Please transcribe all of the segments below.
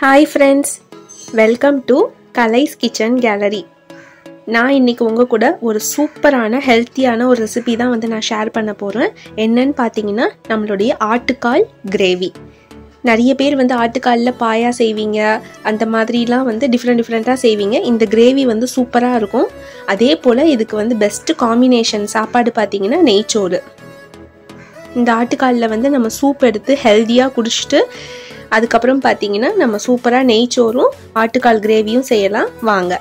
hi friends welcome to Kalai's kitchen gallery நான் இன்னைக்கு உங்கள் கூட ஒரு சூப்பரான ஹெல்த்தியான ஒரு ரெசிபி தான் வந்து நான் ஷேர் பண்ண போகிறேன் என்னன்னு பார்த்தீங்கன்னா நம்மளுடைய ஆட்டுக்கால் கிரேவி நிறைய பேர் வந்து ஆட்டுக்காலில் பாயா செய்வீங்க அந்த மாதிரிலாம் வந்து டிஃப்ரெண்ட் டிஃப்ரெண்ட்டாக செய்வீங்க இந்த கிரேவி வந்து சூப்பராக இருக்கும் அதே போல் இதுக்கு வந்து பெஸ்ட்டு காம்பினேஷன் சாப்பாடு பார்த்தீங்கன்னா நெய்ச்சோறு இந்த ஆட்டுக்காலில் வந்து நம்ம சூப் எடுத்து ஹெல்த்தியாக குடிச்சிட்டு அதுக்கப்புறம் பார்த்தீங்கன்னா நம்ம சூப்பராக நெய்ச்சோறும் ஆட்டுக்கால் கிரேவியும் செய்யலாம் வாங்க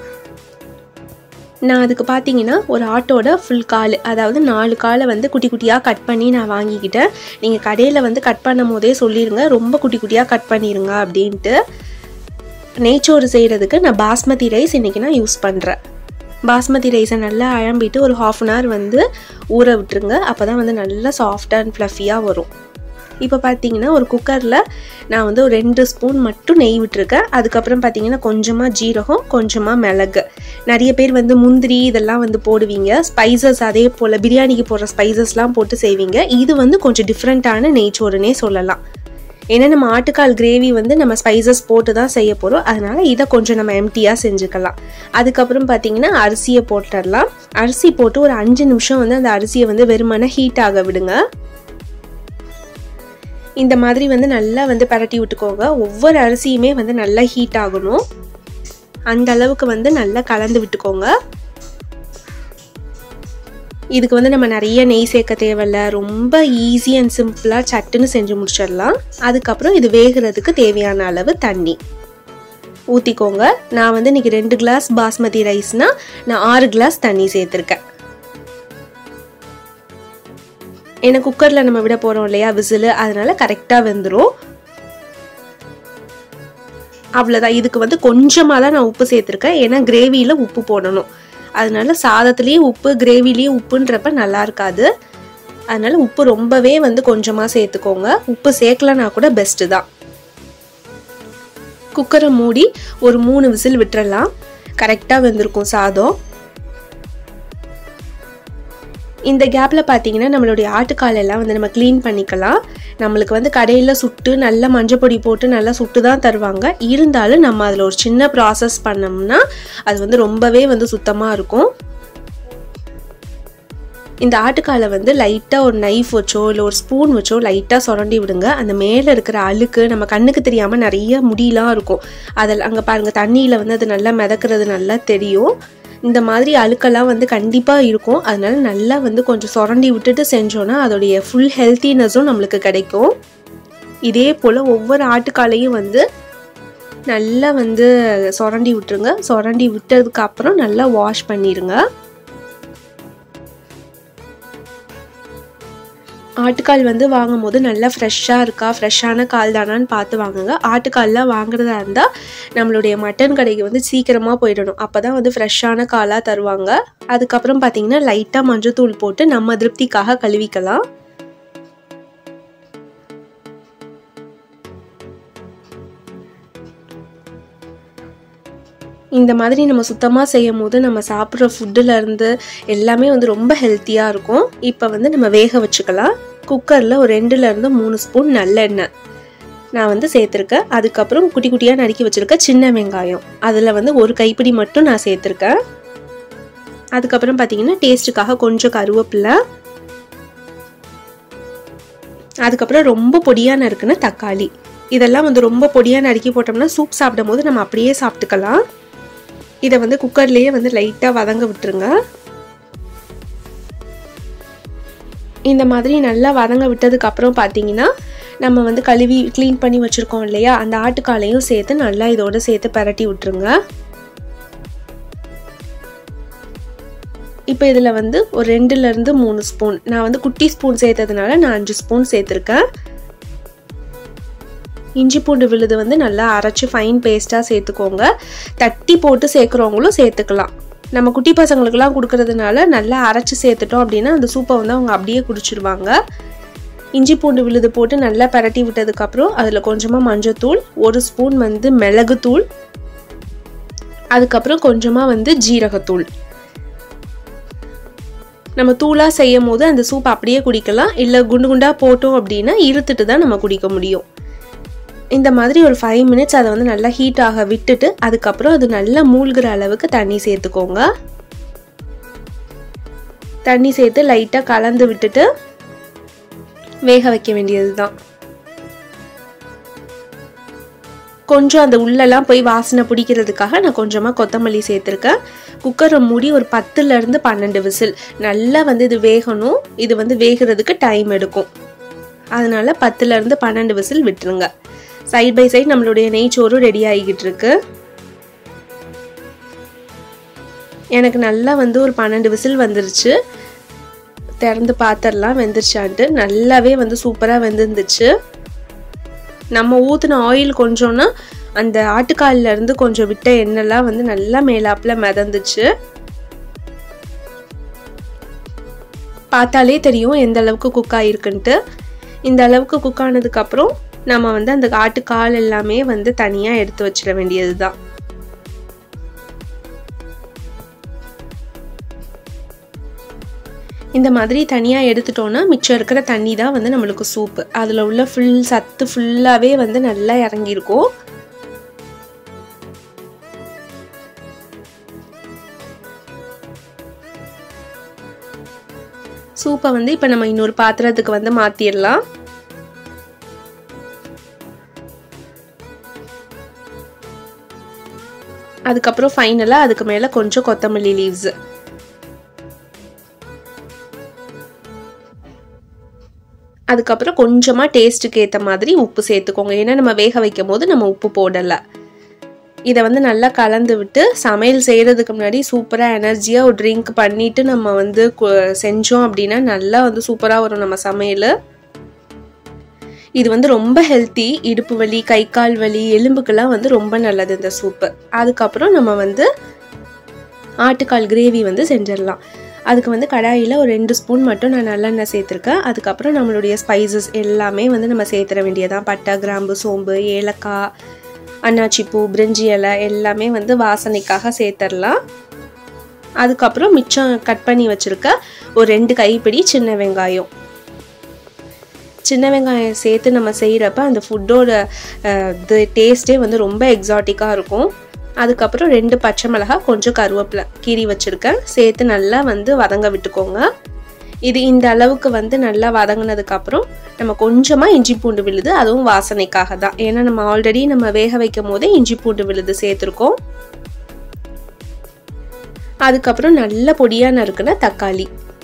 நான் அதுக்கு பார்த்தீங்கன்னா ஒரு ஆட்டோட ஃபுல் கால் அதாவது நாலு காலை வந்து குட்டி குட்டியாக கட் பண்ணி நான் வாங்கிக்கிட்டேன் நீங்கள் கடையில் வந்து கட் பண்ணும் போதே சொல்லிடுங்க ரொம்ப குட்டி குட்டியாக கட் பண்ணிடுங்க அப்படின்ட்டு நெய்ச்சோறு செய்கிறதுக்கு நான் பாஸ்மதி ரைஸ் இன்றைக்கி நான் யூஸ் பண்ணுறேன் பாஸ்மதி ரைஸை நல்லா அழம்பிட்டு ஒரு ஹாஃப் அன் ஹவர் வந்து ஊற விட்டுருங்க அப்போ தான் வந்து நல்லா சாஃப்டாக அண்ட் ஃப்ளஃபியாக வரும் இப்போ பார்த்தீங்கன்னா ஒரு குக்கரில் நான் வந்து ஒரு ரெண்டு ஸ்பூன் மட்டும் நெய் விட்டுருக்கேன் அதுக்கப்புறம் பார்த்தீங்கன்னா கொஞ்சமாக ஜீரகம் கொஞ்சமாக மிளகு நிறைய பேர் வந்து முந்திரி இதெல்லாம் வந்து போடுவீங்க ஸ்பைசஸ் அதே போல் பிரியாணிக்கு போடுற ஸ்பைசஸ்லாம் போட்டு செய்வீங்க இது வந்து கொஞ்சம் டிஃப்ரெண்ட்டான நெய்ச்சோறுனே சொல்லலாம் ஏன்னா நம்ம ஆட்டுக்கால் கிரேவி வந்து நம்ம ஸ்பைசஸ் போட்டு தான் செய்ய போகிறோம் அதனால் இதை கொஞ்சம் நம்ம எம்டியாக செஞ்சுக்கலாம் அதுக்கப்புறம் பார்த்தீங்கன்னா அரிசியை போட்டுடலாம் அரிசி போட்டு ஒரு அஞ்சு நிமிஷம் வந்து அந்த அரிசியை வந்து வெறுமனே ஹீட் ஆக விடுங்க இந்த மாதிரி வந்து நல்லா வந்து பரட்டி விட்டுக்கோங்க ஒவ்வொரு அரிசியுமே வந்து நல்லா ஹீட் ஆகணும் அந்த அளவுக்கு வந்து நல்லா கலந்து விட்டுக்கோங்க இதுக்கு வந்து நம்ம நிறைய நெய் சேர்க்க தேவையில்ல ரொம்ப ஈஸி அண்ட் சிம்பிளாக சட்டுன்னு செஞ்சு முடிச்சிடலாம் அதுக்கப்புறம் இது வேகிறதுக்கு தேவையான அளவு தண்ணி ஊற்றிக்கோங்க நான் வந்து இன்றைக்கி ரெண்டு கிளாஸ் பாஸ்மதி ரைஸ்னால் நான் ஆறு கிளாஸ் தண்ணி சேர்த்துருக்கேன் ஏன்னா குக்கரில் நம்ம விட போகிறோம் இல்லையா விசில் அதனால கரெக்டாக வெந்துடும் அவ்வளோதான் இதுக்கு வந்து கொஞ்சமாக தான் நான் உப்பு சேர்த்துருக்கேன் ஏன்னா கிரேவியில் உப்பு போடணும் அதனால சாதத்துலேயும் உப்பு கிரேவிலையும் உப்புன்றப்ப நல்லா இருக்காது அதனால உப்பு ரொம்பவே வந்து கொஞ்சமாக சேர்த்துக்கோங்க உப்பு சேர்க்கலனா கூட பெஸ்ட்டு தான் குக்கரை மூடி ஒரு மூணு விசில் விட்டுறலாம் கரெக்டாக வெந்திருக்கும் சாதம் இந்த கேப்பில் பார்த்தீங்கன்னா நம்மளுடைய ஆட்டுக்காலெல்லாம் வந்து நம்ம க்ளீன் பண்ணிக்கலாம் நம்மளுக்கு வந்து கடையில் சுட்டு நல்ல மஞ்சள் பொடி போட்டு நல்லா சுட்டு தான் தருவாங்க இருந்தாலும் நம்ம அதில் ஒரு சின்ன ப்ராசஸ் பண்ணோம்னா அது வந்து ரொம்பவே வந்து சுத்தமாக இருக்கும் இந்த ஆட்டுக்காலை வந்து லைட்டாக ஒரு நைஃப் வச்சோ இல்லை ஒரு ஸ்பூன் வச்சோ லைட்டாக சுரண்டி விடுங்க அந்த மேலே இருக்கிற அழுக்கு நம்ம கண்ணுக்கு தெரியாமல் நிறைய முடியெலாம் இருக்கும் அதில் அங்கே பாருங்கள் தண்ணியில் வந்து அது நல்லா மிதக்கிறது நல்லா தெரியும் இந்த மாதிரி அழுக்கெல்லாம் வந்து கண்டிப்பாக இருக்கும் அதனால நல்லா வந்து கொஞ்சம் சுரண்டி விட்டுட்டு செஞ்சோன்னா அதோடைய ஃபுல் ஹெல்த்தினஸும் நம்மளுக்கு கிடைக்கும் இதே போல் ஒவ்வொரு ஆட்டுக்காலையும் வந்து நல்லா வந்து சுரண்டி விட்டுருங்க சுரண்டி விட்டதுக்கு அப்புறம் நல்லா வாஷ் பண்ணிடுங்க ஆட்டுக்கால் வந்து வாங்கும் போது நல்லா ஃப்ரெஷ்ஷாக இருக்கா ஃப்ரெஷ்ஷான கால் தானான்னு பார்த்து வாங்குங்க ஆட்டுக்கால்லாம் வாங்குறதா இருந்தால் நம்மளுடைய மட்டன் கடைக்கு வந்து சீக்கிரமாக போயிடணும் அப்போ தான் வந்து ஃப்ரெஷ்ஷான காலாக தருவாங்க அதுக்கப்புறம் பார்த்தீங்கன்னா லைட்டாக மஞ்சத்தூள் போட்டு நம்ம திருப்திக்காக கழுவிக்கலாம் இந்த மாதிரி நம்ம சுத்தமாக செய்யும் போது நம்ம சாப்பிட்ற ஃபுட்டுலேருந்து எல்லாமே வந்து ரொம்ப ஹெல்த்தியாக இருக்கும் இப்போ வந்து நம்ம வேக வச்சுக்கலாம் குக்கரில் ஒரு ரெண்டுலேருந்து மூணு ஸ்பூன் நல்லெண்ணெய் நான் வந்து சேர்த்துருக்கேன் அதுக்கப்புறம் குட்டி குட்டியாக நறுக்கி வச்சுருக்க சின்ன வெங்காயம் அதில் வந்து ஒரு கைப்பிடி மட்டும் நான் சேர்த்துருக்கேன் அதுக்கப்புறம் பார்த்தீங்கன்னா டேஸ்ட்டுக்காக கொஞ்சம் கருவேப்பிலை அதுக்கப்புறம் ரொம்ப பொடியாக நறுக்குன தக்காளி இதெல்லாம் வந்து ரொம்ப பொடியாக நறுக்கி போட்டோம்னா சூப் சாப்பிடும் போது நம்ம அப்படியே சாப்பிட்டுக்கலாம் இதை வந்து குக்கர்லேயே வந்து லைட்டாக வதங்க விட்டுருங்க இந்த மாதிரி நல்லா வதங்க விட்டதுக்கு அப்புறம் பார்த்தீங்கன்னா நம்ம வந்து கழுவி க்ளீன் பண்ணி வச்சுருக்கோம் இல்லையா அந்த ஆட்டுக்காலையும் சேர்த்து நல்லா இதோட சேர்த்து பரட்டி விட்டுருங்க இப்போ இதில் வந்து ஒரு ரெண்டுலேருந்து மூணு ஸ்பூன் நான் வந்து குட்டி ஸ்பூன் சேர்த்ததுனால நான் அஞ்சு ஸ்பூன் சேர்த்துருக்கேன் இஞ்சி பூண்டு விழுது வந்து நல்லா அரைச்சி ஃபைன் பேஸ்ட்டாக சேர்த்துக்கோங்க தட்டி போட்டு சேர்க்குறவங்களும் சேர்த்துக்கலாம் நம்ம குட்டி பசங்களுக்கெல்லாம் கொடுக்கறதுனால நல்லா அரைச்சி சேர்த்துட்டோம் அப்படின்னா அந்த சூப்பை வந்து அவங்க அப்படியே குடிச்சிருவாங்க இஞ்சி பூண்டு விழுது போட்டு நல்லா பரட்டி விட்டதுக்கப்புறம் அதில் கொஞ்சமாக மஞ்சத்தூள் ஒரு ஸ்பூன் வந்து மிளகுத்தூள் அதுக்கப்புறம் கொஞ்சமாக வந்து ஜீரகத்தூள் நம்ம தூளாக செய்யும் போது அந்த சூப் அப்படியே குடிக்கலாம் இல்லை குண்டு குண்டாக போட்டோம் அப்படின்னா இழுத்துட்டு தான் நம்ம குடிக்க முடியும் இந்த மாதிரி ஒரு ஃபைவ் மினிட்ஸ் அதை வந்து நல்லா ஹீட் ஆக விட்டுட்டு அதுக்கப்புறம் அது நல்லா மூழ்கிற அளவுக்கு தண்ணி சேர்த்துக்கோங்க தண்ணி சேர்த்து லைட்டாக கலந்து விட்டுட்டு வேக வைக்க வேண்டியது தான் கொஞ்சம் அந்த உள்ளெல்லாம் போய் வாசனை பிடிக்கிறதுக்காக நான் கொஞ்சமாக கொத்தமல்லி சேர்த்துருக்கேன் குக்கரை மூடி ஒரு பத்துலேருந்து பன்னெண்டு விசில் நல்லா வந்து இது வேகணும் இது வந்து வேகிறதுக்கு டைம் எடுக்கும் அதனால பத்துலேருந்து பன்னெண்டு விசில் விட்டுருங்க சைட் பை சைட் நம்மளுடைய நெய்ச்சோறும் ரெடி ஆகிக்கிட்டு இருக்கு எனக்கு நல்லா வந்து ஒரு பன்னெண்டு விசில் வந்துருச்சு திறந்து பார்த்துடலாம் வெந்துருச்சான்ட்டு நல்லாவே வந்து சூப்பராக வெந்துருந்துச்சு நம்ம ஊற்றின ஆயில் கொஞ்சம்னா அந்த ஆட்டுக்காலில் இருந்து கொஞ்சம் விட்ட எண்ணெய்லாம் வந்து நல்லா மேலாப்பில் மிதந்துச்சு பார்த்தாலே தெரியும் எந்த அளவுக்கு குக் ஆகிருக்குன்ட்டு இந்த அளவுக்கு குக் ஆனதுக்கப்புறம் நம்ம வந்து அந்த ஆட்டுக்கால் எல்லாமே வந்து தனியாக எடுத்து வச்சிட வேண்டியது தான் இந்த மாதிரி தனியாக எடுத்துட்டோன்னா மிச்சம் இருக்கிற தண்ணி தான் வந்து நம்மளுக்கு சூப்பு அதில் உள்ள ஃபுல் சத்து ஃபுல்லாகவே வந்து நல்லா இறங்கியிருக்கும் சூப்பை வந்து இப்போ நம்ம இன்னொரு பாத்திரத்துக்கு வந்து மாற்றிடலாம் அதுக்கப்புறம் ஃபைனலாக அதுக்கு மேலே கொஞ்சம் கொத்தமல்லி லீவ்ஸு அதுக்கப்புறம் கொஞ்சமாக டேஸ்ட்டுக்கு ஏற்ற மாதிரி உப்பு சேர்த்துக்கோங்க ஏன்னா நம்ம வேக வைக்கும் போது நம்ம உப்பு போடலை இதை வந்து நல்லா கலந்து விட்டு சமையல் செய்கிறதுக்கு முன்னாடி சூப்பராக எனர்ஜியாக ஒரு ட்ரிங்க் பண்ணிவிட்டு நம்ம வந்து செஞ்சோம் அப்படின்னா நல்லா வந்து சூப்பராக வரும் நம்ம சமையல் இது வந்து ரொம்ப ஹெல்த்தி இடுப்பு வலி கை கால் வலி எலும்புக்கெல்லாம் வந்து ரொம்ப நல்லது இந்த சூப்பு அதுக்கப்புறம் நம்ம வந்து ஆட்டுக்கால் கிரேவி வந்து செஞ்சிடலாம் அதுக்கு வந்து கடாயில் ஒரு ரெண்டு ஸ்பூன் மட்டும் நான் நல்லெண்ணெய் சேர்த்துருக்கேன் அதுக்கப்புறம் நம்மளுடைய ஸ்பைசஸ் எல்லாமே வந்து நம்ம சேர்த்துற வேண்டியதான் பட்டை கிராம்பு சோம்பு ஏலக்காய் அன்னாச்சி பூ பிரிஞ்சி இலை எல்லாமே வந்து வாசனைக்காக சேர்த்துடலாம் அதுக்கப்புறம் மிச்சம் கட் பண்ணி வச்சுருக்க ஒரு ரெண்டு கைப்பிடி சின்ன வெங்காயம் சின்ன வெங்காயம் சேர்த்து நம்ம செய்கிறப்ப அந்த ஃபுட்டோட இது டேஸ்ட்டே வந்து ரொம்ப எக்ஸாட்டிக்காக இருக்கும் அதுக்கப்புறம் ரெண்டு பச்சை மிளகாய் கொஞ்சம் கருவேப்பிலை கீரி வச்சுருக்கேன் சேர்த்து நல்லா வந்து வதங்க விட்டுக்கோங்க இது இந்த அளவுக்கு வந்து நல்லா வதங்கினதுக்கப்புறம் நம்ம கொஞ்சமாக இஞ்சி பூண்டு விழுது அதுவும் வாசனைக்காக தான் ஏன்னா நம்ம ஆல்ரெடி நம்ம வேக வைக்கும் போதே இஞ்சி பூண்டு விழுது சேர்த்துருக்கோம் அதுக்கப்புறம் நல்ல பொடியாக நறுக்குன தக்காளி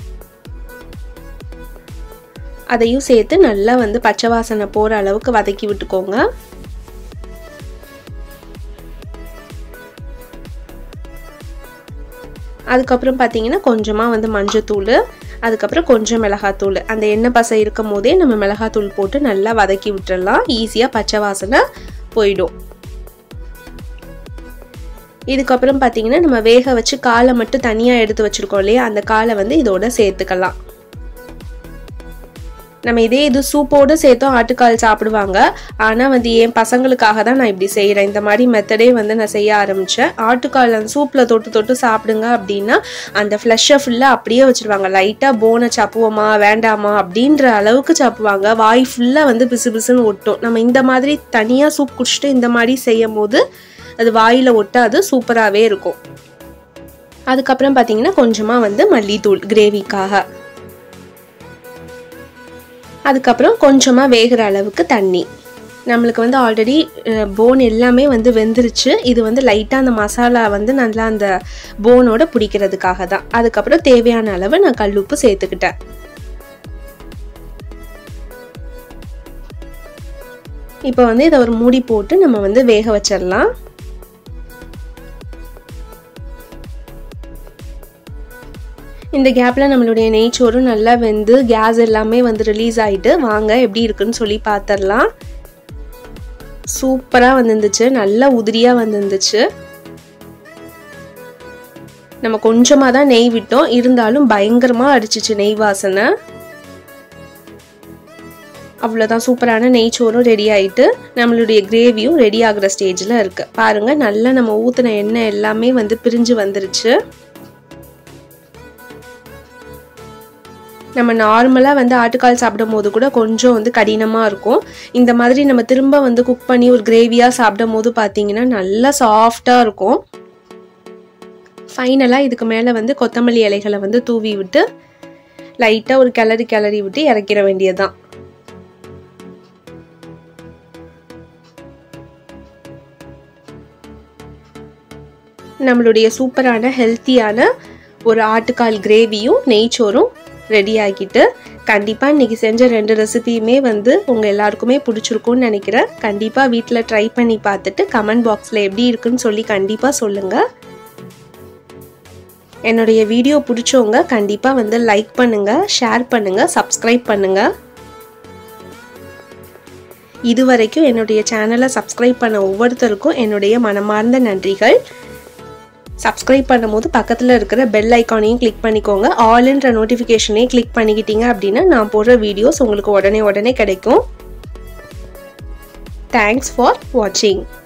அதையும் சேர்த்து நல்லா வந்து பச்சை வாசனை போகிற அளவுக்கு வதக்கி விட்டுக்கோங்க அதுக்கப்புறம் பார்த்தீங்கன்னா கொஞ்சமாக வந்து மஞ்சத்தூள் அதுக்கப்புறம் கொஞ்சம் மிளகாத்தூள் அந்த எண்ணெய் பசை இருக்கும் போதே நம்ம மிளகாத்தூள் போட்டு நல்லா வதக்கி விட்டுறலாம் ஈஸியாக பச்சை வாசனை போயிடும் இதுக்கப்புறம் பார்த்தீங்கன்னா நம்ம வேக வச்சு காலை மட்டும் தனியாக எடுத்து வச்சுருக்கோம் இல்லையா அந்த காலை வந்து இதோட சேர்த்துக்கலாம் நம்ம இதே இது சூப்போடு சேர்த்தும் ஆட்டுக்கால் சாப்பிடுவாங்க ஆனால் வந்து என் பசங்களுக்காக தான் நான் இப்படி செய்கிறேன் இந்த மாதிரி மெத்தடே வந்து நான் செய்ய ஆரம்பித்தேன் ஆட்டுக்கால் அந்த சூப்பில் தொட்டு தொட்டு சாப்பிடுங்க அப்படின்னா அந்த ஃப்ளஷ்ஷை ஃபுல்லாக அப்படியே வச்சுருவாங்க லைட்டாக போனை சாப்புவோமா வேண்டாமா அப்படின்ற அளவுக்கு சாப்பிடுவாங்க வாய் ஃபுல்லாக வந்து பிசு பிசுன்னு ஒட்டும் நம்ம இந்த மாதிரி தனியாக சூப் குடிச்சிட்டு இந்த மாதிரி செய்யும் போது அது வாயில் ஒட்டாது சூப்பராகவே இருக்கும் அதுக்கப்புறம் பார்த்தீங்கன்னா கொஞ்சமாக வந்து மல்லித்தூள் கிரேவிக்காக அதுக்கப்புறம் கொஞ்சமாக வேகிற அளவுக்கு தண்ணி நம்மளுக்கு வந்து ஆல்ரெடி போன் எல்லாமே வந்து வெந்துருச்சு இது வந்து லைட்டாக அந்த மசாலா வந்து நல்லா அந்த போனோட பிடிக்கிறதுக்காக தான் அதுக்கப்புறம் தேவையான அளவு நான் கல்லுப்பு சேர்த்துக்கிட்டேன் இப்போ வந்து இதை ஒரு மூடி போட்டு நம்ம வந்து வேக வச்சிடலாம் இந்த கேப்பில் நம்மளுடைய நெய்ச்சோறும் நல்லா வெந்து கேஸ் எல்லாமே வந்து ரிலீஸ் ஆகிட்டு வாங்க எப்படி இருக்குன்னு சொல்லி பார்த்துடலாம் சூப்பராக வந்துருந்துச்சு நல்லா உதிரியாக வந்துருந்துச்சு நம்ம கொஞ்சமாக தான் நெய் விட்டோம் இருந்தாலும் பயங்கரமாக அடிச்சிச்சு நெய் வாசனை அவ்வளோதான் சூப்பரான நெய்ச்சோறும் ரெடி ஆகிட்டு நம்மளுடைய கிரேவியும் ரெடி ஆகிற ஸ்டேஜில் இருக்குது பாருங்கள் நல்லா நம்ம ஊற்றின எண்ணெய் எல்லாமே வந்து பிரிஞ்சு வந்துருச்சு நம்ம நார்மலாக வந்து ஆட்டுக்கால் சாப்பிடும் போது கூட கொஞ்சம் வந்து கடினமாக இருக்கும் இந்த மாதிரி நம்ம திரும்ப வந்து குக் பண்ணி ஒரு கிரேவியாக சாப்பிடும் போது பார்த்தீங்கன்னா நல்லா சாஃப்டாக இருக்கும் ஃபைனலாக இதுக்கு மேலே வந்து கொத்தமல்லி இலைகளை வந்து தூவி விட்டு லைட்டாக ஒரு கிளறி கிளறி விட்டு இறக்கிற வேண்டியதுதான் நம்மளுடைய சூப்பரான ஹெல்த்தியான ஒரு ஆட்டுக்கால் கிரேவியும் நெய்ச்சோறும் ரெடி ஆக்கிட்டு கண்டிப்பாக இன்றைக்கி செஞ்ச ரெண்டு ரெசிபியுமே வந்து உங்கள் எல்லாருக்குமே பிடிச்சிருக்கும்னு நினைக்கிறேன் கண்டிப்பாக வீட்டில் ட்ரை பண்ணி பார்த்துட்டு கமெண்ட் பாக்ஸில் எப்படி இருக்குன்னு சொல்லி கண்டிப்பாக சொல்லுங்கள் என்னுடைய வீடியோ பிடிச்சவங்க கண்டிப்பாக வந்து லைக் பண்ணுங்கள் ஷேர் பண்ணுங்கள் சப்ஸ்கிரைப் பண்ணுங்கள் இது வரைக்கும் என்னுடைய சேனலை சப்ஸ்கிரைப் பண்ண ஒவ்வொருத்தருக்கும் என்னுடைய மனமார்ந்த நன்றிகள் சப்ஸ்கிரைப் பண்ணும்போது பக்கத்தில் இருக்கிற பெல் ஐக்கானையும் கிளிக் பண்ணிக்கோங்க ஆல்ன்ற நோட்டிஃபிகேஷனையும் கிளிக் பண்ணிக்கிட்டீங்க அப்படின்னா நான் போடுற வீடியோஸ் உங்களுக்கு உடனே உடனே கிடைக்கும் தேங்க்ஸ் ஃபார் வாட்சிங்